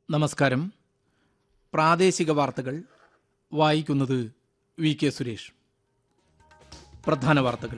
നമസ്കാരം പ്രാദേശിക വാർത്തകൾ വായിക്കുന്നത് വി കെ സുരേഷ് പ്രധാന വാർത്തകൾ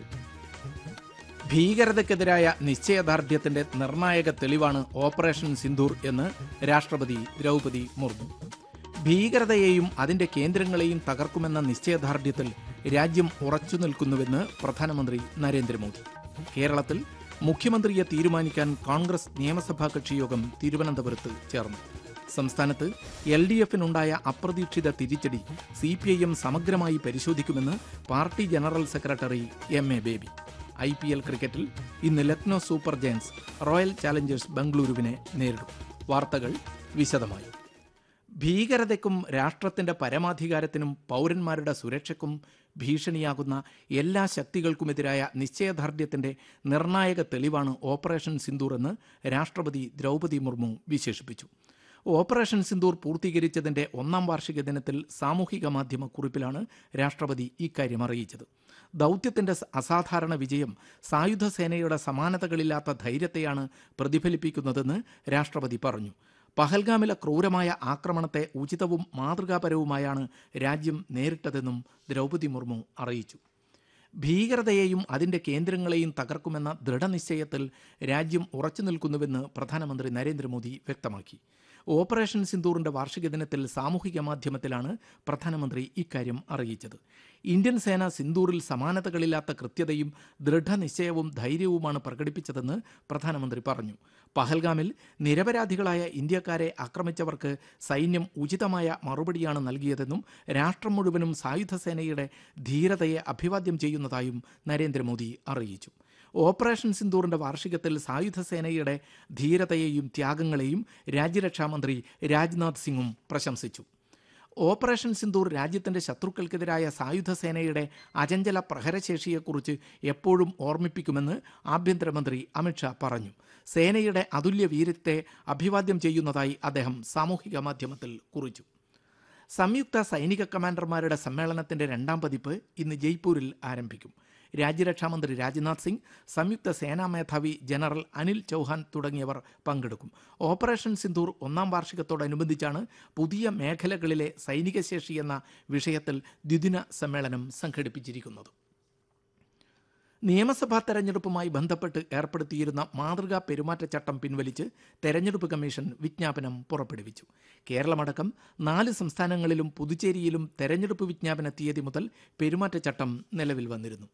ഭീകരതയ്ക്കെതിരായ നിശ്ചയദാർഢ്യത്തിന്റെ നിർണായക തെളിവാണ് ഓപ്പറേഷൻ സിന്ദൂർ എന്ന് രാഷ്ട്രപതി ദ്രൗപതി മുർമു ഭീകരതയെയും അതിന്റെ കേന്ദ്രങ്ങളെയും തകർക്കുമെന്ന നിശ്ചയദാർഢ്യത്തിൽ രാജ്യം ഉറച്ചു നിൽക്കുന്നുവെന്ന് പ്രധാനമന്ത്രി നരേന്ദ്രമോദി കേരളത്തിൽ മുഖ്യമന്ത്രിയെ തീരുമാനിക്കാൻ കോൺഗ്രസ് നിയമസഭാ കക്ഷിയോഗം തിരുവനന്തപുരത്ത് ചേർന്നു സംസ്ഥാനത്ത് എൽ ഡി എഫിനുണ്ടായ അപ്രതീക്ഷിത തിരിച്ചടി സി പി ഐ എം സമഗ്രമായി പരിശോധിക്കുമെന്ന് party general secretary M A Baby I P L ക്രിക്കറ്റിൽ ഇന്ന് Lucknow Super Giants Royal Challengers ബംഗളൂരുവിനെ നേരിടും വാർത്തകൾ വിശദമായി ഭീകരതയ്ക്കും രാഷ്ട്രത്തിന്റെ പരമാധികാരത്തിനും പൗരന്മാരുടെ സുരക്ഷയ്ക്കും ഭീഷണിയാകുന്ന എല്ലാ ശക്തികൾക്കുമെതിരായ നിശ്ചയദാർഢ്യത്തിന്റെ നിർണായക തെളിവാണ് ഓപ്പറേഷൻ സിന്ദൂർ എന്ന് രാഷ്ട്രപതി ദ്രൗപതി മുർമു വിശേഷിപ്പിച്ചു ഓപ്പറേഷൻ സിന്ദൂർ പൂർത്തീകരിച്ചതിന്റെ ഒന്നാം വാർഷിക ദിനത്തിൽ സാമൂഹിക മാധ്യമ കുറിപ്പിലാണ് രാഷ്ട്രപതി ഇക്കാര്യം അറിയിച്ചത് ദൗത്യത്തിന്റെ സ- അസാധാരണ വിജയം സായുധ സേനയുടെ സമാനതകളില്ലാത്ത ധൈര്യത്തെയാണ് പ്രതിഫലിപ്പിക്കുന്നതെന്ന് രാഷ്ട്രപതി പറഞ്ഞു പഹൽഗാമിലെ ക്രൂരമായ ആക്രമണത്തെ ഉചിതവും മാതൃകാപരവുമായാണ് രാജ്യം നേരിട്ടതെന്നും ദ്രൗപതി മുർമു അറിയിച്ചു ഭീകരതയെയും അതിന്റെ കേന്ദ്രങ്ങളെയും തകർക്കുമെന്ന ദൃഢനിശ്ചയത്തിൽ രാജ്യം ഉറച്ചു നിൽക്കുന്നുവെന്ന് പ്രധാനമന്ത്രി നരേന്ദ്രമോദി വ്യക്തമാക്കി ഓപ്പറേഷൻ സിന്ദൂറിന്റെ വാർഷിക ദിനത്തിൽ സാമൂഹിക മാധ്യമത്തിലാണ് പ്രധാനമന്ത്രി ഇക്കാര്യം അറിയിച്ചത് ഇന്ത്യൻ സേന സിന്ദൂറിൽ സമാനതകളില്ലാത്ത കൃത്യതയും ദൃഢനിശ്ചയവും ധൈര്യവുമാണ് പ്രകടിപ്പിച്ചതെന്ന് പ്രധാനമന്ത്രി പറഞ്ഞു പഹൽഗാമിൽ നിരപരാധികളായ ഇന്ത്യക്കാരെ ആക്രമിച്ചവർക്ക് സൈന്യം ഉചിതമായ മറുപടിയാണ് നൽകിയതെന്നും രാഷ്ട്രം മുഴുവനും സായുധ സേനയുടെ ധീരതയെ അഭിവാദ്യം ചെയ്യുന്നതായും നരേന്ദ്രമോദി അറിയിച്ചു ഓപ്പറേഷൻ സിന്ദൂറിന്റെ വാർഷികത്തിൽ സായുധ സേനയുടെ ധീരതയെയും ത്യാഗങ്ങളെയും രാജ്യരക്ഷാമന്ത്രി രാജ്നാഥ് സിംഗും പ്രശംസിച്ചു ഓപ്പറേഷൻ സിന്ദൂർ രാജ്യത്തിന്റെ ശത്രുക്കൾക്കെതിരായ സായുധ സേനയുടെ അചഞ്ചല പ്രഹരശേഷിയെക്കുറിച്ച് എപ്പോഴും ഓർമ്മിപ്പിക്കുമെന്ന് ആഭ്യന്തരമന്ത്രി അമിത്ഷാ പറഞ്ഞു സേനയുടെ അതുല്യ വീരത്തെ അഭിവാദ്യം ചെയ്യുന്നതായി അദ്ദേഹം സാമൂഹിക മാധ്യമത്തിൽ കുറിച്ചു സംയുക്ത സൈനിക കമാൻഡർമാരുടെ സമ്മേളനത്തിന്റെ രണ്ടാം പതിപ്പ് ഇന്ന് ജയ്പൂരിൽ ആരംഭിക്കും രാജ്യരക്ഷാമന്ത്രി രാജ്നാഥ് സിംഗ് സംയുക്ത സേനാ മേധാവി ജനറൽ അനിൽ ചൗഹാൻ തുടങ്ങിയവർ പങ്കെടുക്കും ഓപ്പറേഷൻ സിന്ദൂർ ഒന്നാം വാർഷികത്തോടനുബന്ധിച്ചാണ് പുതിയ മേഖലകളിലെ സൈനിക ശേഷി എന്ന വിഷയത്തിൽ ദ്വിദിന സമ്മേളനം സംഘടിപ്പിച്ചിരിക്കുന്നത് നിയമസഭാ തെരഞ്ഞെടുപ്പുമായി ബന്ധപ്പെട്ട് ഏർപ്പെടുത്തിയിരുന്ന മാതൃകാ പെരുമാറ്റച്ചട്ടം പിൻവലിച്ച് തെരഞ്ഞെടുപ്പ് കമ്മീഷൻ വിജ്ഞാപനം പുറപ്പെടുവിച്ചു കേരളമടക്കം നാല് സംസ്ഥാനങ്ങളിലും പുതുച്ചേരിയിലും തെരഞ്ഞെടുപ്പ് വിജ്ഞാപന തീയതി മുതൽ പെരുമാറ്റച്ചട്ടം നിലവിൽ വന്നിരുന്നു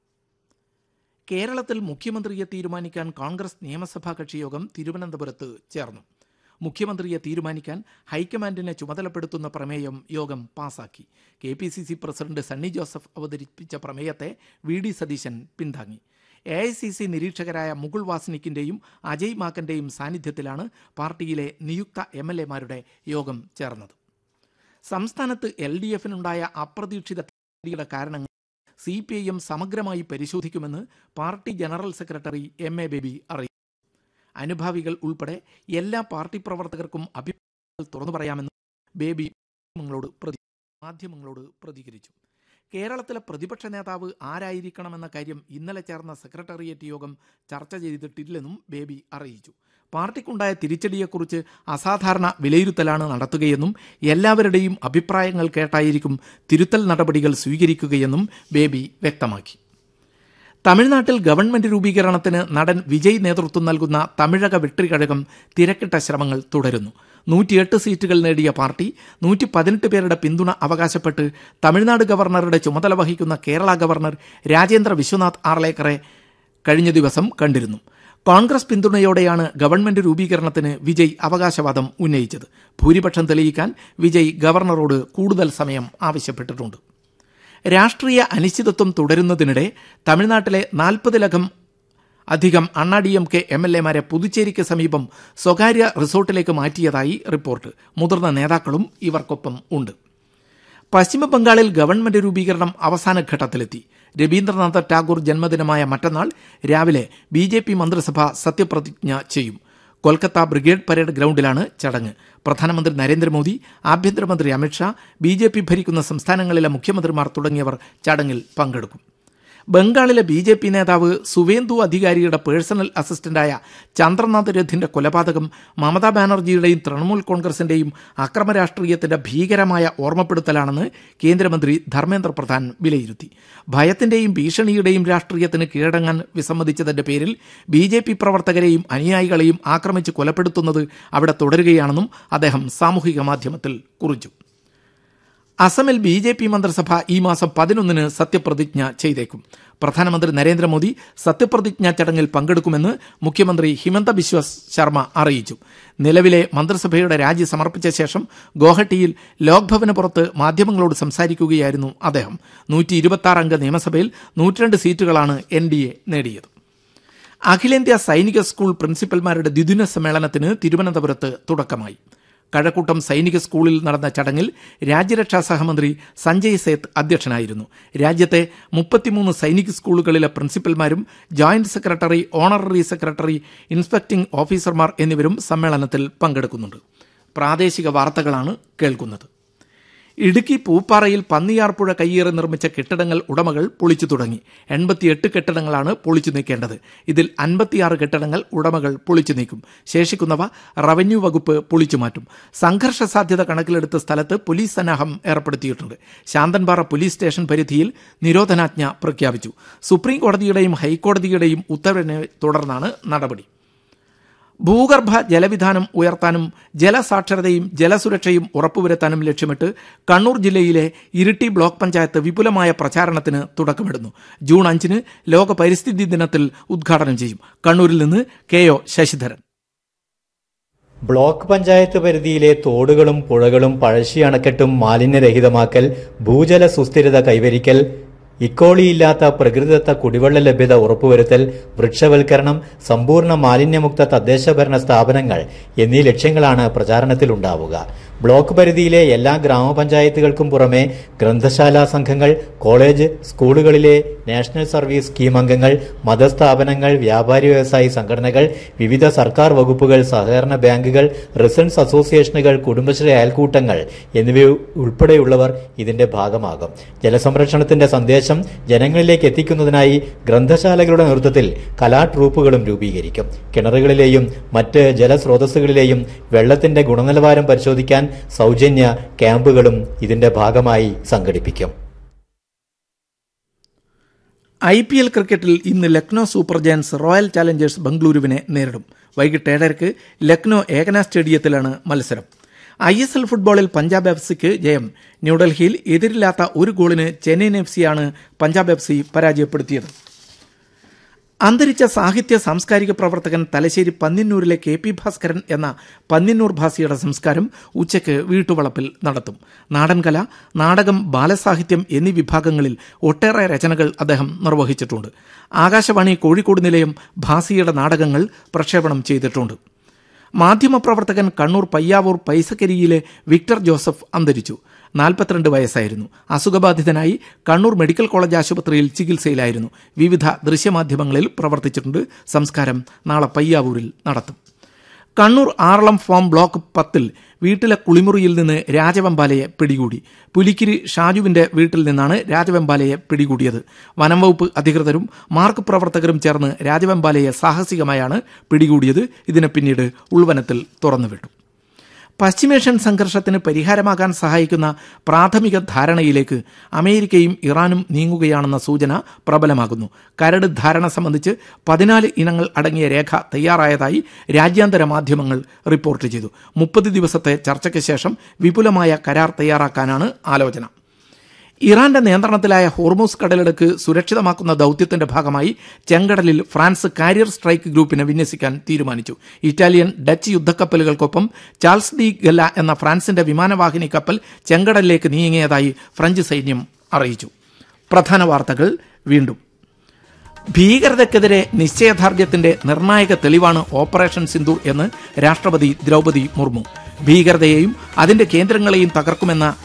കേരളത്തിൽ മുഖ്യമന്ത്രിയെ തീരുമാനിക്കാൻ കോൺഗ്രസ് നിയമസഭാ കക്ഷിയോഗം തിരുവനന്തപുരത്ത് ചേർന്നു മുഖ്യമന്ത്രിയെ തീരുമാനിക്കാൻ ഹൈക്കമാൻഡിനെ ചുമതലപ്പെടുത്തുന്ന പ്രമേയം യോഗം പാസാക്കി K P C C president Sunny Joseph അവതരിപ്പിച്ച പ്രമേയത്തെ വി ഡി സതീശൻ പിന്താങ്ങി എ ഐ സി സി നിരീക്ഷകരായ മുകുൾ വാസ്നിക്കിന്റെയും അജയ് മാക്കന്റെയും സാന്നിധ്യത്തിലാണ് പാർട്ടിയിലെ നിയുക്ത എം എൽ എമാരുടെ യോഗം ചേർന്നത് സംസ്ഥാനത്ത് എൽ ഡി എഫിനുണ്ടായ അപ്രതീക്ഷിത തിരിച്ചടിയുടെ കാരണങ്ങൾ സി പി ഐ എം സമഗ്രമായി പരിശോധിക്കുമെന്ന് party general secretary M A Baby അറിയിച്ചു അനുഭാവികൾ ഉൾപ്പെടെ എല്ലാ പാർട്ടി പ്രവർത്തകർക്കും അഭിപ്രായങ്ങൾ തുറന്നു പറയാമെന്ന് ബേബി മാധ്യമങ്ങളോട് പ്രതി മാധ്യമങ്ങളോട് പ്രതികരിച്ചു കേരളത്തിലെ പ്രതിപക്ഷ നേതാവ് ആരായിരിക്കണമെന്ന കാര്യം ഇന്നലെ ചേർന്ന സെക്രട്ടേറിയറ്റ് യോഗം ചർച്ച ചെയ്തിട്ടില്ലെന്നും ബേബി അറിയിച്ചു പാർട്ടിക്കുണ്ടായ തിരിച്ചടിയെക്കുറിച്ച് അസാധാരണ വിലയിരുത്തലാണ് നടത്തുകയെന്നും എല്ലാവരുടെയും അഭിപ്രായങ്ങൾ കേട്ടായിരിക്കും തിരുത്തൽ നടപടികൾ സ്വീകരിക്കുകയെന്നും ബേബി വ്യക്തമാക്കി തമിഴ്നാട്ടിൽ ഗവൺമെന്റ് രൂപീകരണത്തിന് നടൻ വിജയ് നേതൃത്വം നൽകുന്ന തമിഴക വെട്രികഴകം തിരക്കിട്ട ശ്രമങ്ങൾ തുടരുന്നു നൂറ്റിയെട്ട് സീറ്റുകൾ നേടിയ പാർട്ടി നൂറ്റി പതിനെട്ട് പേരുടെ പിന്തുണ അവകാശപ്പെട്ട് തമിഴ്നാട് ഗവർണറുടെ ചുമതല വഹിക്കുന്ന കേരള ഗവർണർ രാജേന്ദ്ര വിശ്വനാഥ് ആർലേക്കറെ കഴിഞ്ഞ ദിവസം കണ്ടിരുന്നു കോൺഗ്രസ് പിന്തുണയോടെയാണ് ഗവൺമെന്റ് രൂപീകരണത്തിന് വിജയ് അവകാശവാദം ഉന്നയിച്ചത് ഭൂരിപക്ഷം തെളിയിക്കാൻ വിജയ് ഗവർണറോട് കൂടുതൽ സമയം ആവശ്യപ്പെട്ടിട്ടുണ്ട് രാഷ്ട്രീയ അനിശ്ചിതത്വം തുടരുന്നതിനിടെ തമിഴ്നാട്ടിലെ നാൽപ്പതിലകം അധികം Anna D M K M L എമാരെ പുതുച്ചേരിക്ക് സമീപം സ്വകാര്യ റിസോർട്ടിലേക്ക് മാറ്റിയതായി റിപ്പോർട്ട് മുതിർന്ന നേതാക്കളും ഇവർക്കൊപ്പം ഉണ്ട് പശ്ചിമ ബംഗാളിൽ ഗവൺമെന്റ് രൂപീകരണം അവസാന ഘട്ടത്തിലെത്തി രവീന്ദ്രനാഥ ടാഗോർ ജന്മദിനമായ മറ്റന്നാൾ രാവിലെ ബി ജെ പി മന്ത്രിസഭ സത്യപ്രതിജ്ഞ ചെയ്യും കൊൽക്കത്ത ബ്രിഗേഡ് പരേഡ് ഗ്രൗണ്ടിലാണ് ചടങ്ങ് പ്രധാനമന്ത്രി നരേന്ദ്രമോദി ആഭ്യന്തരമന്ത്രി അമിത്ഷാ ബി ജെ പി ഭരിക്കുന്ന സംസ്ഥാനങ്ങളിലെ മുഖ്യമന്ത്രിമാർ തുടങ്ങിയവർ ചടങ്ങിൽ പങ്കെടുക്കും ബംഗാളിലെ ബി ജെ പി നേതാവ് സുവേന്ദു അധികാരിയുടെ പേഴ്സണൽ അസിസ്റ്റന്റായ ചന്ദ്രനാഥ് രഥിന്റെ കൊലപാതകം മമതാ ബാനർജിയുടെയും തൃണമൂൽ കോൺഗ്രസിന്റെയും അക്രമ രാഷ്ട്രീയത്തിന്റെ ഭീകരമായ ഓർമ്മപ്പെടുത്തലാണെന്ന് കേന്ദ്രമന്ത്രി ധർമ്മേന്ദ്ര പ്രധാൻ വിലയിരുത്തി ഭയത്തിന്റെയും ഭീഷണിയുടെയും രാഷ്ട്രീയത്തിന് കീഴടങ്ങാൻ വിസമ്മതിച്ചതിന്റെ പേരിൽ ബി ജെ പി പ്രവർത്തകരെയും അനുയായികളെയും ആക്രമിച്ച് കൊലപ്പെടുത്തുന്നത് അവിടെ തുടരുകയാണെന്നും അദ്ദേഹം സാമൂഹിക മാധ്യമത്തിൽ കുറിച്ചു അസമിൽ ബി ജെ പി മന്ത്രിസഭ ഈ മാസം പതിനൊന്നിന് സത്യപ്രതിജ്ഞ ചെയ്തേക്കും പ്രധാനമന്ത്രി നരേന്ദ്രമോദി സത്യപ്രതിജ്ഞാ ചടങ്ങിൽ പങ്കെടുക്കുമെന്ന് മുഖ്യമന്ത്രി ഹിമന്ത ബിശ്വ ശർമ്മ അറിയിച്ചു നിലവിലെ മന്ത്രിസഭയുടെ രാജി സമർപ്പിച്ച ശേഷം ഗോഹട്ടിയിൽ ലോക്ഭവന് പുറത്ത് മാധ്യമങ്ങളോട് സംസാരിക്കുകയായിരുന്നു അദ്ദേഹം നൂറ്റി ഇരുപത്തി അംഗ നിയമസഭയിൽ നൂറ്റിരണ്ട് സീറ്റുകളാണ് എൻ ഡി എ നേടിയത് അഖിലേന്ത്യാ സൈനിക സ്കൂൾ പ്രിൻസിപ്പൽമാരുടെ ദ്വിദിന സമ്മേളനത്തിന് തിരുവനന്തപുരത്ത് തുടക്കമായി കഴക്കൂട്ടം സൈനിക സ്കൂളിൽ നടന്ന ചടങ്ങിൽ രാജ്യരക്ഷാ സഹമന്ത്രി സഞ്ജയ് സേത്ത് അധ്യക്ഷനായിരുന്നു രാജ്യത്തെ മുപ്പത്തിമൂന്ന് സൈനിക സ്കൂളുകളിലെ പ്രിൻസിപ്പൽമാരും joint secretary honorary secretary inspecting ഓഫീസർമാർ എന്നിവരും സമ്മേളനത്തിൽ പങ്കെടുക്കുന്നുണ്ട് പ്രാദേശിക വാർത്തകളാണ് കേൾക്കുന്നത് ഇടുക്കി പൂപ്പാറയിൽ പന്നിയാർപ്പുഴ കയ്യേറി നിർമ്മിച്ച കെട്ടിടങ്ങൾ ഉടമകൾ പൊളിച്ചു തുടങ്ങി എൺപത്തിയെട്ട് കെട്ടിടങ്ങളാണ് പൊളിച്ചു നീക്കേണ്ടത് ഇതിൽ അൻപത്തിയാറ് കെട്ടിടങ്ങൾ ഉടമകൾ പൊളിച്ചു നീക്കും ശേഷിക്കുന്നവ റവന്യൂ വകുപ്പ് പൊളിച്ചു മാറ്റും സംഘർഷ സാധ്യത കണക്കിലെടുത്ത സ്ഥലത്ത് പോലീസ് സന്നാഹം ഏർപ്പെടുത്തിയിട്ടുണ്ട് ശാന്തൻപാറ പോലീസ് സ്റ്റേഷൻ പരിധിയിൽ നിരോധനാജ്ഞ പ്രഖ്യാപിച്ചു സുപ്രീം കോടതിയുടെയും ഹൈക്കോടതിയുടെയും ഉത്തരവിനെ തുടർന്നാണ് നടപടി ഭൂഗർഭ ജലവിധാനം ഉയർത്താനും ജലസാക്ഷരതയും ജലസുരക്ഷയും ഉറപ്പുവരുത്താനും ലക്ഷ്യമിട്ട് കണ്ണൂർ ജില്ലയിലെ ഇരിട്ടി ബ്ലോക്ക് പഞ്ചായത്ത് വിപുലമായ പ്രചാരണത്തിന് തുടക്കമിടുന്നു ജൂൺ അഞ്ചിന് ലോക പരിസ്ഥിതി ദിനത്തിൽ ഉദ്ഘാടനം ചെയ്യും കണ്ണൂരിൽ നിന്ന് K O Sasidharan block panchayat പരിധിയിലെ തോടുകളും പുഴകളും പഴശ്ശി അണക്കെട്ടും മാലിന്യരഹിതമാക്കൽ ഭൂജല സുസ്ഥിരത കൈവരിക്കൽ ഇക്കോളിയില്ലാത്ത പ്രകൃതിദത്ത കുടിവെള്ള ലഭ്യത ഉറപ്പുവരുത്തൽ വൃക്ഷവൽക്കരണം സമ്പൂർണ്ണ മാലിന്യമുക്ത തദ്ദേശഭരണ സ്ഥാപനങ്ങൾ എന്നീ ലക്ഷ്യങ്ങളാണ് പ്രചാരണത്തിലുണ്ടാവുക ബ്ലോക്ക് പരിധിയിലെ എല്ലാ ഗ്രാമപഞ്ചായത്തുകൾക്കും പുറമെ ഗ്രന്ഥശാലാ സംഘങ്ങൾ കോളേജ് സ്കൂളുകളിലെ നാഷണൽ സർവീസ് സ്കീം അംഗങ്ങൾ മതസ്ഥാപനങ്ങൾ വ്യാപാരി വ്യവസായി സംഘടനകൾ വിവിധ സർക്കാർ വകുപ്പുകൾ സഹകരണ ബാങ്കുകൾ റിസൺസ് അസോസിയേഷനുകൾ കുടുംബശ്രീ അയൽക്കൂട്ടങ്ങൾ എന്നിവ ഉൾപ്പെടെയുള്ളവർ ഇതിന്റെ ഭാഗമാകും ജലസംരക്ഷണത്തിന്റെ സന്ദേശം ജനങ്ങളിലേക്ക് എത്തിക്കുന്നതിനായി ഗ്രന്ഥശാലകളുടെ നേതൃത്വത്തിൽ കലാ ട്രൂപ്പുകളും രൂപീകരിക്കും കിണറുകളിലെയും മറ്റ് ജലസ്രോതസ്സുകളിലെയും വെള്ളത്തിന്റെ ഗുണനിലവാരം പരിശോധിക്കാൻ സൗജന്യ ക്യാമ്പുകളും ഇതിന്റെ ഭാഗമായി സംഘടിപ്പിക്കും ഐ പി എൽ ക്രിക്കറ്റിൽ ഇന്ന് Lucknow Super Giants Royal Challengers ബംഗളൂരുവിനെ നേരിടും വൈകിട്ട് ഏഴരയ്ക്ക് ലക്നോ ഏകന സ്റ്റേഡിയത്തിലാണ് മത്സരം ഐ എസ് എൽ ഫുട്ബോളിൽ പഞ്ചാബ് എഫ് സിക്ക് ജയം ന്യൂഡൽഹിയിൽ എതിരില്ലാത്ത ഒരു ഗോളിന് ചെന്നൈയിൻ എഫ് സിയാണ് പഞ്ചാബ് എഫ് സി പരാജയപ്പെടുത്തിയത് അന്തരിച്ച സാഹിത്യ സാംസ്കാരിക പ്രവർത്തകൻ തലശ്ശേരി പന്ന്യന്നൂരിലെ കെ പി ഭാസ്കരൻ എന്ന പന്ന്യന്നൂർ ഭാസിയുടെ സംസ്കാരം ഉച്ചയ്ക്ക് വീട്ടുവളപ്പിൽ നടത്തും നാടൻകല നാടകം ബാലസാഹിത്യം എന്നീ വിഭാഗങ്ങളിൽ ഒട്ടേറെ രചനകൾ അദ്ദേഹം നിർവഹിച്ചിട്ടുണ്ട് ആകാശവാണി കോഴിക്കോട് നിലയം ഭാസിയുടെ നാടകങ്ങൾ പ്രക്ഷേപണം ചെയ്തിട്ടുണ്ട് മാധ്യമപ്രവർത്തകൻ കണ്ണൂർ പയ്യാവൂർ പൈസക്കരിയിലെ വിക്ടർ ജോസഫ് അന്തരിച്ചു നാൽപ്പത്തിരണ്ട് വയസ്സായിരുന്നു അസുഖബാധിതനായി കണ്ണൂർ മെഡിക്കൽ കോളേജ് ആശുപത്രിയിൽ ചികിത്സയിലായിരുന്നു വിവിധ ദൃശ്യമാധ്യമങ്ങളിൽ പ്രവർത്തിച്ചിട്ടുണ്ട് സംസ്കാരം നാളെ പയ്യാവൂരിൽ നടത്തും കണ്ണൂർ ആറളം ഫാം ബ്ലോക്ക് പത്തിൽ വീട്ടിലെ കുളിമുറിയിൽ നിന്ന് രാജവെമ്പാലയെ പിടികൂടി പുലിക്കിരി ഷാജുവിന്റെ വീട്ടിൽ നിന്നാണ് രാജവെമ്പാലയെ പിടികൂടിയത് വനം വകുപ്പ് അധികൃതരും മാർക്ക് പ്രവർത്തകരും ചേർന്ന് രാജവെമ്പാലയെ സാഹസികമായാണ് പിടികൂടിയത് ഇതിനെ പിന്നീട് ഉൾവനത്തിൽ തുറന്നുവിട്ടു പശ്ചിമേഷ്യൻ സംഘർഷത്തിന് പരിഹാരമാകാൻ സഹായിക്കുന്ന പ്രാഥമിക ധാരണയിലേക്ക് അമേരിക്കയും ഇറാനും നീങ്ങുകയാണെന്ന സൂചന പ്രബലമാകുന്നു കരട് ധാരണ സംബന്ധിച്ച് പതിനാല് ഇനങ്ങൾ അടങ്ങിയ രേഖ തയ്യാറായതായി രാജ്യാന്തര മാധ്യമങ്ങൾ റിപ്പോർട്ട് ചെയ്തു മുപ്പത് ദിവസത്തെ ചർച്ചയ്ക്ക് ശേഷം വിപുലമായ കരാർ തയ്യാറാക്കാനാണ് ആലോചന ഇറാന്റെ നിയന്ത്രണത്തിലായ ഹോർമൂസ് കടലിടുക്ക് സുരക്ഷിതമാക്കുന്ന ദൌത്യത്തിന്റെ ഭാഗമായി ചെങ്കടലിൽ ഫ്രാൻസ് കാരിയർ സ്ട്രൈക്ക് ഗ്രൂപ്പിനെ വിന്യസിക്കാൻ തീരുമാനിച്ചു ഇറ്റാലിയൻ ഡച്ച് യുദ്ധക്കപ്പലുകൾക്കൊപ്പം ചാൾസ് ഡി ഗല്ല എന്ന ഫ്രാൻസിന്റെ വിമാനവാഹിനി കപ്പൽ ചെങ്കടലിലേക്ക് നീങ്ങിയതായി ഫ്രഞ്ച് സൈന്യം അറിയിച്ചു പ്രധാന വാർത്തകൾ വീണ്ടും ഭീകരതയ്ക്കെതിരെ നിശ്ചയദാർഢ്യത്തിന്റെ നിർണായക തെളിവാണ് ഓപ്പറേഷൻ സിന്ദൂർ എന്ന് രാഷ്ട്രപതി ദ്രൗപതി മുർമു ഭീകരതയെയും അതിന്റെ കേന്ദ്രങ്ങളെയും തകർക്കുമെന്ന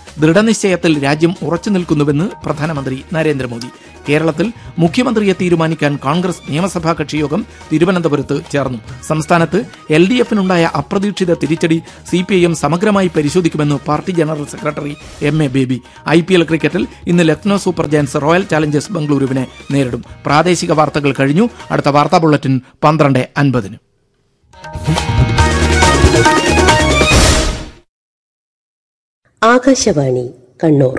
ദൃഢനിശ്ചയത്തിൽ രാജ്യം ഉറച്ചു നിൽക്കുന്നുവെന്ന് പ്രധാനമന്ത്രി നരേന്ദ്രമോദി കേരളത്തിൽ മുഖ്യമന്ത്രിയെ തീരുമാനിക്കാൻ കോൺഗ്രസ് നിയമസഭാ കക്ഷിയോഗം തിരുവനന്തപുരത്ത് ചേർന്നു സംസ്ഥാനത്ത് എൽ ഡി എഫിനുണ്ടായ അപ്രതീക്ഷിത തിരിച്ചടി സി പി ഐ എം സമഗ്രമായി പരിശോധിക്കുമെന്ന് party general secretary M A Baby I P L ക്രിക്കറ്റിൽ ഇന്ന് Lucknow Super Giants Royal Challengers ബംഗളൂരുവിനെ നേരിടും പ്രാദേശിക വാർത്തകൾ കഴിഞ്ഞു അടുത്ത വാർത്താ ബുള്ളറ്റിൻ പന്ത്രണ്ട് അൻപതിന് ആകാശവാണി കണ്ണൂർ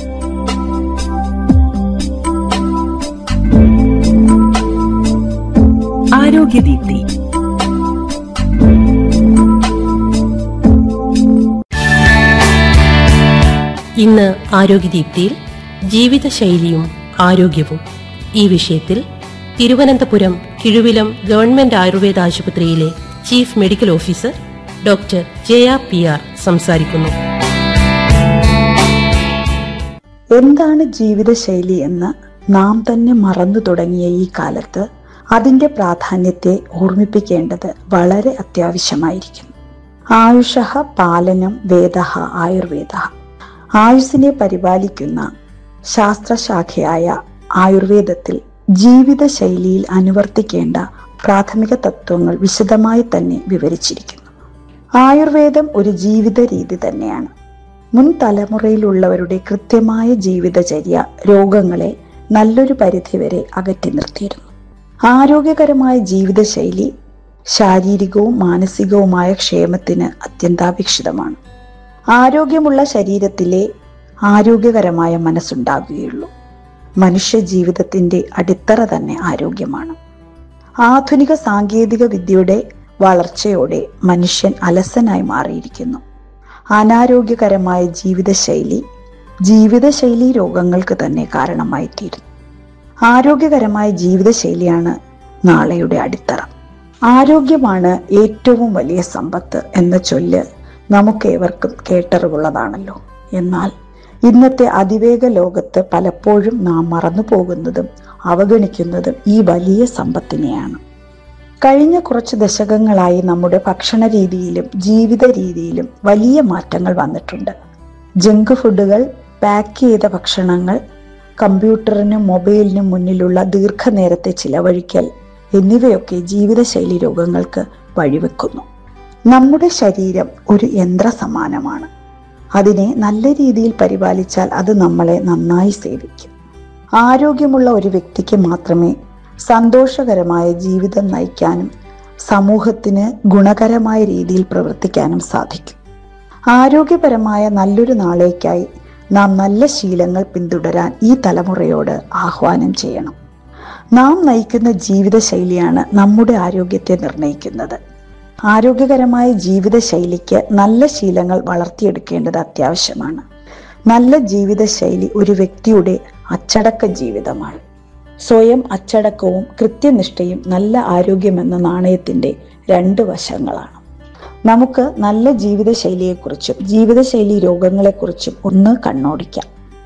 ആരോഗ്യദീപ്തി ഇന്ന് ആരോഗ്യദീപ്തിയിൽ ജീവിതശൈലിയും ആരോഗ്യവും ഈ വിഷയത്തിൽ തിരുവനന്തപുരം കിഴുവിലം ഗവൺമെന്റ് ആയുർവേദ ആശുപത്രിയിലെ chief medical officer doctor Jaya P R സംസാരിക്കുന്നു എന്താണ് ജീവിതശൈലി എന്ന് നാം തന്നെ മറന്നു തുടങ്ങിയ ഈ കാലത്ത് അതിന്റെ പ്രാധാന്യത്തെ ഓർമ്മിപ്പിക്കേണ്ടത് വളരെ അത്യാവശ്യമായിരിക്കുന്നു ആയുഷ പാലനം വേദ ആയുർവേദ ആയുസിനെ പരിപാലിക്കുന്ന ശാസ്ത്രശാഖയായ ആയുർവേദത്തിൽ ജീവിതശൈലിയിൽ അനുവർത്തിക്കേണ്ട പ്രാഥമിക തത്വങ്ങൾ വിശദമായി തന്നെ വിവരിച്ചിരിക്കുന്നു ആയുർവേദം ഒരു ജീവിത രീതി തന്നെയാണ് മുൻ തലമുറയിലുള്ളവരുടെ കൃത്യമായ ജീവിതചര്യ രോഗങ്ങളെ നല്ലൊരു പരിധിവരെ അകറ്റി നിർത്തിയിരുന്നു ആരോഗ്യകരമായ ജീവിതശൈലി ശാരീരികവും മാനസികവുമായ ക്ഷേമത്തിന് അത്യന്താപേക്ഷിതമാണ് ആരോഗ്യമുള്ള ശരീരത്തിലെ ആരോഗ്യകരമായ മനസ്സുണ്ടാകുകയുള്ളൂ മനുഷ്യ ജീവിതത്തിന്റെ അടിത്തറ തന്നെ ആരോഗ്യമാണ് ആധുനിക സാങ്കേതിക വിദ്യയുടെ വളർച്ചയോടെ മനുഷ്യൻ അലസനായി മാറിയിരിക്കുന്നു അനാരോഗ്യകരമായ ജീവിതശൈലി ജീവിതശൈലി രോഗങ്ങൾക്ക് തന്നെ കാരണമായിത്തീരുന്നു ആരോഗ്യകരമായ ജീവിതശൈലിയാണ് നാളെയുടെ അടിത്തറ ആരോഗ്യമാണ് ഏറ്റവും വലിയ സമ്പത്ത് എന്ന ചൊല്ല് നമുക്കേവർക്കും കേട്ടറിവുള്ളതാണല്ലോ എന്നാൽ ഇന്നത്തെ അതിവേഗ ലോകത്ത് പലപ്പോഴും നാം മറന്നു പോകുന്നതും അവഗണിക്കുന്നതും ഈ വലിയ സമ്പത്തിനെയാണ് കഴിഞ്ഞ കുറച്ച് ദശകങ്ങളായി നമ്മുടെ ഭക്ഷണ രീതിയിലും ജീവിത രീതിയിലും വലിയ മാറ്റങ്ങൾ വന്നിട്ടുണ്ട് ജങ്ക് ഫുഡുകൾ പാക്ക് ചെയ്ത ഭക്ഷണങ്ങൾ കമ്പ്യൂട്ടറിനും മൊബൈലിനും മുന്നിലുള്ള ദീർഘനേരത്തെ ചിലവഴിക്കൽ എന്നിവയൊക്കെ ജീവിതശൈലി രോഗങ്ങൾക്ക് വഴിവെക്കുന്നു നമ്മുടെ ശരീരം ഒരു യന്ത്ര സമാനമാണ് അതിനെ നല്ല രീതിയിൽ പരിപാലിച്ചാൽ അത് നമ്മളെ നന്നായി സേവിക്കും ആരോഗ്യമുള്ള ഒരു വ്യക്തിക്ക് മാത്രമേ സന്തോഷകരമായ ജീവിതം നയിക്കാനും സമൂഹത്തിന് ഗുണകരമായ രീതിയിൽ പ്രവർത്തിക്കാനും സാധിക്കും ആരോഗ്യപരമായ നല്ലൊരു നാളേക്കായി നാം നല്ല ശീലങ്ങൾ പിന്തുടരാൻ ഈ തലമുറയോട് ആഹ്വാനം ചെയ്യണം നാം നയിക്കുന്ന ജീവിതശൈലിയാണ് നമ്മുടെ ആരോഗ്യത്തെ നിർണ്ണയിക്കുന്നത് ആരോഗ്യകരമായ ജീവിതശൈലിക്ക് നല്ല ശീലങ്ങൾ വളർത്തിയെടുക്കേണ്ടത് അത്യാവശ്യമാണ് നല്ല ജീവിതശൈലി ഒരു വ്യക്തിയുടെ അച്ചടക്ക ജീവിതമാണ് സ്വയം അച്ചടക്കവും കൃത്യനിഷ്ഠയും നല്ല ആരോഗ്യമെന്ന നാണയത്തിന്റെ രണ്ട് വശങ്ങളാണ് നമുക്ക് നല്ല ജീവിതശൈലിയെക്കുറിച്ചും ജീവിതശൈലി രോഗങ്ങളെക്കുറിച്ചും ഒന്ന് കണ്ണോടിക്കാം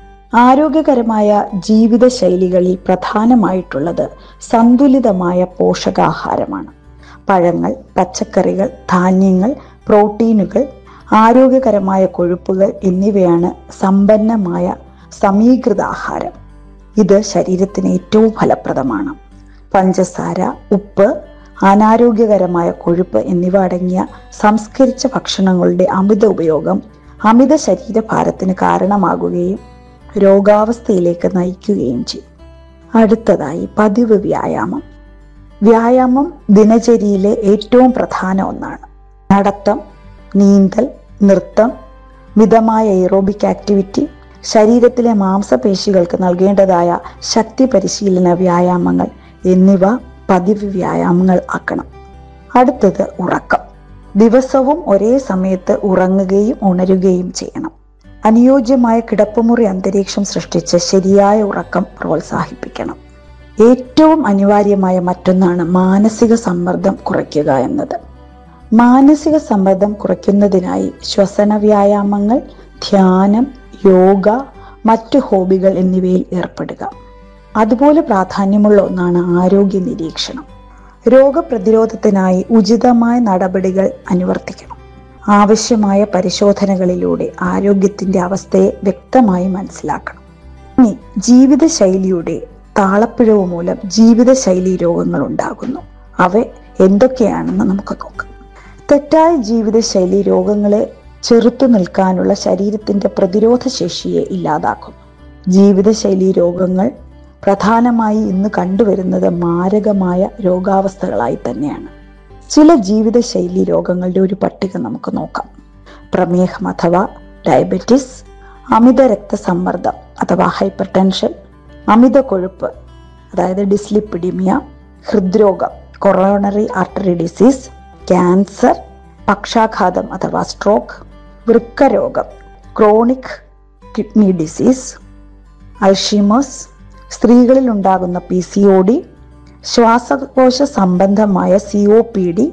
ആരോഗ്യകരമായ ജീവിതശൈലികളിൽ പ്രധാനമായിട്ടുള്ളത് സന്തുലിതമായ പോഷകാഹാരമാണ് പഴങ്ങൾ പച്ചക്കറികൾ ധാന്യങ്ങൾ പ്രോട്ടീനുകൾ ആരോഗ്യകരമായ കൊഴുപ്പുകൾ എന്നിവയാണ് സമ്പന്നമായ സമീകൃത ആഹാരം ഇത് ശരീരത്തിന് ഏറ്റവും ഫലപ്രദമാണ് പഞ്ചസാര ഉപ്പ് അനാരോഗ്യകരമായ കൊഴുപ്പ് എന്നിവ അടങ്ങിയ സംസ്കരിച്ച ഭക്ഷണങ്ങളുടെ അമിത ഉപയോഗം അമിത ശരീരഭാരത്തിന് കാരണമാകുകയും രോഗാവസ്ഥയിലേക്ക് നയിക്കുകയും ചെയ്യും അടുത്തതായി പതിവ് വ്യായാമം വ്യായാമം ദിനചര്യയിലെ ഏറ്റവും പ്രധാന ഒന്നാണ് നടത്തം നീന്തൽ നൃത്തം മിതമായ എയ്റോബിക് ആക്ടിവിറ്റി ശരീരത്തിലെ മാംസപേശികൾക്ക് നൽകേണ്ടതായ ശക്തി പരിശീലന വ്യായാമങ്ങൾ എന്നിവ പതിവ് വ്യായാമങ്ങൾ ആക്കണം അടുത്തത് ഉറക്കം ദിവസവും ഒരേ സമയത്ത് ഉറങ്ങുകയും ഉണരുകയും ചെയ്യണം അനുയോജ്യമായ കിടപ്പുമുറി അന്തരീക്ഷം സൃഷ്ടിച്ച് ശരിയായ ഉറക്കം പ്രോത്സാഹിപ്പിക്കണം ഏറ്റവും അനിവാര്യമായ മറ്റൊന്നാണ് മാനസിക സമ്മർദ്ദം കുറയ്ക്കുക എന്നത് മാനസിക സമ്മർദ്ദം കുറയ്ക്കുന്നതിനായി ശ്വസന വ്യായാമങ്ങൾ ധ്യാനം യോഗ മറ്റു ഹോബികൾ എന്നിവയിൽ ഏർപ്പെടുക അതുപോലെ പ്രാധാന്യമുള്ള ഒന്നാണ് ആരോഗ്യ നിരീക്ഷണം രോഗപ്രതിരോധത്തിനായി ഉചിതമായ നടപടികൾ അനുവർത്തിക്കണം ആവശ്യമായ പരിശോധനകളിലൂടെ ആരോഗ്യത്തിന്റെ അവസ്ഥയെ വ്യക്തമായി മനസ്സിലാക്കണം ഇനി ജീവിതശൈലിയുടെ താളപ്പിഴവ് മൂലം ജീവിതശൈലി രോഗങ്ങൾ ഉണ്ടാകുന്നു അവ എന്തൊക്കെയാണെന്ന് നമുക്ക് നോക്കാം തെറ്റായ ജീവിതശൈലി രോഗങ്ങളെ ചെറുത്തു നിൽക്കാനുള്ള ശരീരത്തിന്റെ പ്രതിരോധ ശേഷിയെ ഇല്ലാതാക്കുന്നു ജീവിതശൈലി രോഗങ്ങൾ പ്രധാനമായി ഇന്ന് കണ്ടുവരുന്നത് മാരകമായ രോഗാവസ്ഥകളായി തന്നെയാണ് ചില ജീവിതശൈലി രോഗങ്ങളുടെ ഒരു പട്ടിക നമുക്ക് നോക്കാം പ്രമേഹം അഥവാ ഡയബറ്റിസ് അമിത രക്തസമ്മർദ്ദം അഥവാ ഹൈപ്പർ ടെൻഷൻ അമിത കൊഴുപ്പ് അതായത് ഡിസ്ലിപ്പിഡിമിയ ഹൃദ്രോഗം കൊറോണറി ആർട്ടറി ഡിസീസ് ക്യാൻസർ പക്ഷാഘാതം അഥവാ സ്ട്രോക്ക് വൃക്കരോഗം ക്രോണിക് കിഡ്നി ഡിസീസ് അൾഷീമേഴ്സ് സ്ത്രീകളിൽ ഉണ്ടാകുന്ന പി സി ഒ ഡി ശ്വാസകോശ സംബന്ധമായ സി ഒ പി ഡി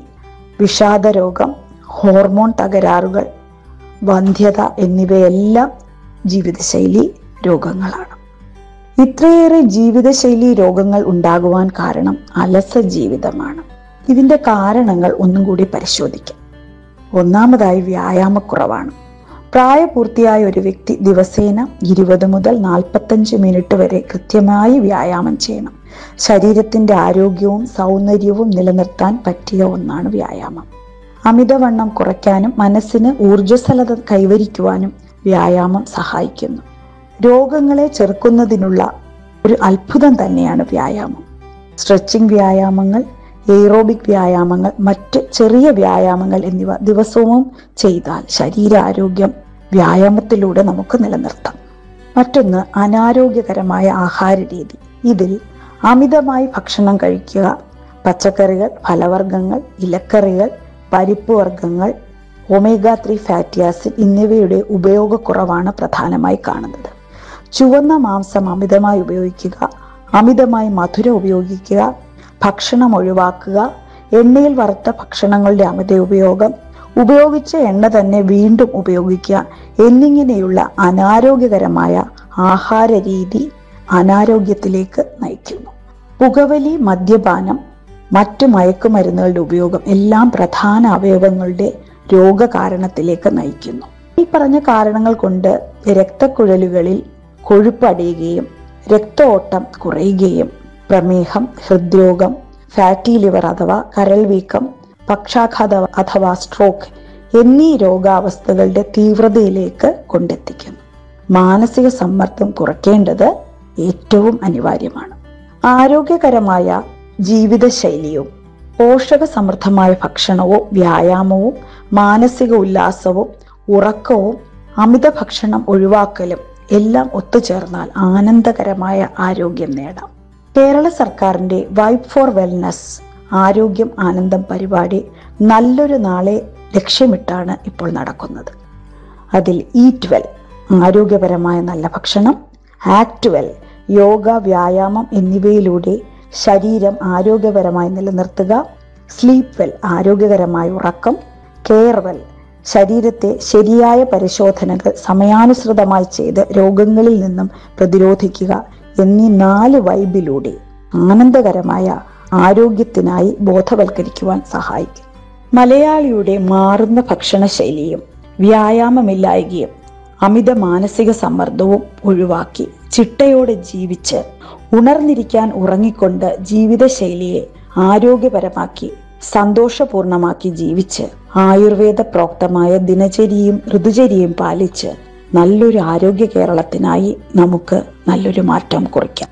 വിഷാദരോഗം ഹോർമോൺ തകരാറുകൾ വന്ധ്യത എന്നിവയെല്ലാം ജീവിതശൈലി രോഗങ്ങളാണ് ഇത്രയേറെ ജീവിതശൈലി രോഗങ്ങൾ ഉണ്ടാകുവാൻ കാരണം അലസ ജീവിതമാണ് ഇതിന്റെ കാരണങ്ങൾ ഒന്നും കൂടി പരിശോധിക്കാം ഒന്നാമതായി വ്യായാമക്കുറവാണ് പ്രായപൂർത്തിയായ ഒരു വ്യക്തി ദിവസേന ഇരുപത് മുതൽ നാൽപ്പത്തഞ്ച് മിനിറ്റ് വരെ കൃത്യമായി വ്യായാമം ചെയ്യണം ശരീരത്തിന്റെ ആരോഗ്യവും സൗന്ദര്യവും നിലനിർത്താൻ പറ്റിയ ഒന്നാണ് വ്യായാമം അമിതവണ്ണം കുറയ്ക്കാനും മനസ്സിന് ഊർജ്ജസ്വലത കൈവരിക്കുവാനും വ്യായാമം സഹായിക്കുന്നു രോഗങ്ങളെ ചെറുക്കുന്നതിനുള്ള ഒരു അത്ഭുതം തന്നെയാണ് വ്യായാമം സ്ട്രെച്ചിങ് വ്യായാമങ്ങൾ എയ്റോബിക് വ്യായാമങ്ങൾ മറ്റ് ചെറിയ വ്യായാമങ്ങൾ എന്നിവ ദിവസവും ചെയ്താൽ ശരീരാരോഗ്യം വ്യായാമത്തിലൂടെ നമുക്ക് നിലനിർത്താം മറ്റൊന്ന് അനാരോഗ്യകരമായ ആഹാര രീതി ഇതിൽ അമിതമായി ഭക്ഷണം കഴിക്കുക പച്ചക്കറികൾ ഫലവർഗ്ഗങ്ങൾ ഇലക്കറികൾ പരിപ്പ് വർഗ്ഗങ്ങൾ ഒമേഗ ത്രീ ഫാറ്റി ആസിഡ് എന്നിവയുടെ ഉപയോഗക്കുറവാണ് പ്രധാനമായി കാണുന്നത് ചുവന്ന മാംസം അമിതമായി ഉപയോഗിക്കുക അമിതമായി മധുരം ഉപയോഗിക്കുക ഭക്ഷണം ഒഴിവാക്കുക എണ്ണയിൽ വറുത്ത ഭക്ഷണങ്ങളുടെ അമിത ഉപയോഗം ഉപയോഗിച്ച എണ്ണ തന്നെ വീണ്ടും ഉപയോഗിക്കുക എന്നിങ്ങനെയുള്ള അനാരോഗ്യകരമായ ആഹാര രീതി അനാരോഗ്യത്തിലേക്ക് നയിക്കുന്നു പുകവലി മദ്യപാനം മറ്റു മയക്കുമരുന്നുകളുടെ ഉപയോഗം എല്ലാം പ്രധാന അവയവങ്ങളുടെ രോഗകാരണത്തിലേക്ക് നയിക്കുന്നു ഈ പറഞ്ഞ കാരണങ്ങൾ കൊണ്ട് രക്തക്കുഴലുകളിൽ കൊഴുപ്പടിയുകയും രക്തഓട്ടം കുറയുകയും പ്രമേഹം ഹൃദ്രോഗം ഫാറ്റി ലിവർ അഥവാ കരൾ വീക്കം പക്ഷാഘാത അഥവാ സ്ട്രോക്ക് എന്നീ രോഗാവസ്ഥകളുടെ തീവ്രതയിലേക്ക് കൊണ്ടെത്തിക്കുന്നു മാനസിക സമ്മർദ്ദം കുറയ്ക്കേണ്ടത് ഏറ്റവും അനിവാര്യമാണ് ആരോഗ്യകരമായ ജീവിതശൈലിയും പോഷക സമൃദ്ധമായ ഭക്ഷണവും വ്യായാമവും മാനസിക ഉല്ലാസവും ഉറക്കവും അമിത ഭക്ഷണം ഒഴിവാക്കലും എല്ലാം ഒത്തുചേർന്നാൽ ആനന്ദകരമായ ആരോഗ്യം നേടാം കേരള സർക്കാരിന്റെ വൈബ് ഫോർ വെൽനസ് ആരോഗ്യം ആനന്ദം പരിപാടി നല്ലൊരു നാളെ ലക്ഷ്യമിട്ടാണ് ഇപ്പോൾ നടക്കുന്നത് അതിൽ ഈറ്റ് വെൽ ആരോഗ്യപരമായ നല്ല ഭക്ഷണം ആക്ട് വെൽ യോഗ വ്യായാമം എന്നിവയിലൂടെ ശരീരം ആരോഗ്യപരമായി നിലനിർത്തുക സ്ലീപ്പ് വെൽ ആരോഗ്യകരമായ ഉറക്കം കെയർ വെൽ ശരീരത്തെ ശരിയായ പരിശോധനകൾ സമയാനുസൃതമായി ചെയ്ത് രോഗങ്ങളിൽ നിന്നും പ്രതിരോധിക്കുക എന്നീ നാല് വൈബിലൂടെ ആനന്ദകരമായ ആരോഗ്യത്തിനായി ബോധവൽക്കരിക്കുവാൻ സഹായിക്കും മലയാളിയുടെ മാറുന്ന ഭക്ഷണശൈലിയും വ്യായാമമില്ലായകയും അമിത മാനസിക സമ്മർദ്ദവും ഒഴിവാക്കി ചിട്ടയോടെ ജീവിച്ച് ഉണർന്നിരിക്കാൻ ഉറങ്ങിക്കൊണ്ട് ജീവിതശൈലിയെ ആരോഗ്യപരമാക്കി സന്തോഷപൂർണമാക്കി ജീവിച്ച് ആയുർവേദ പ്രോക്തമായ ദിനചര്യയും ഋതുചര്യയും പാലിച്ച് നല്ലൊരു ആരോഗ്യ കേരളത്തിനായി നമുക്ക് നല്ലൊരു മാറ്റം കുറിക്കാം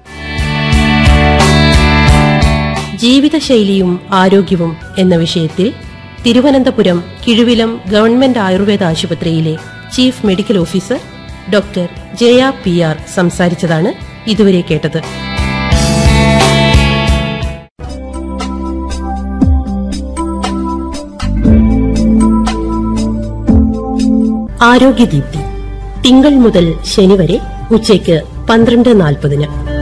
ജീവിതശൈലിയും ആരോഗ്യവും എന്ന വിഷയത്തിൽ തിരുവനന്തപുരം കിഴുവിലം ഗവൺമെന്റ് ആയുർവേദ ആശുപത്രിയിലെ chief medical officer doctor Jaya P R സംസാരിച്ചതാണ് ഇതുവരെ കേട്ടത് ആരോഗ്യദീപ്തി തിങ്കൾ മുതൽ ശനി വരെ ഉച്ചയ്ക്ക് പന്ത്രണ്ട് നാൽപ്പതിന്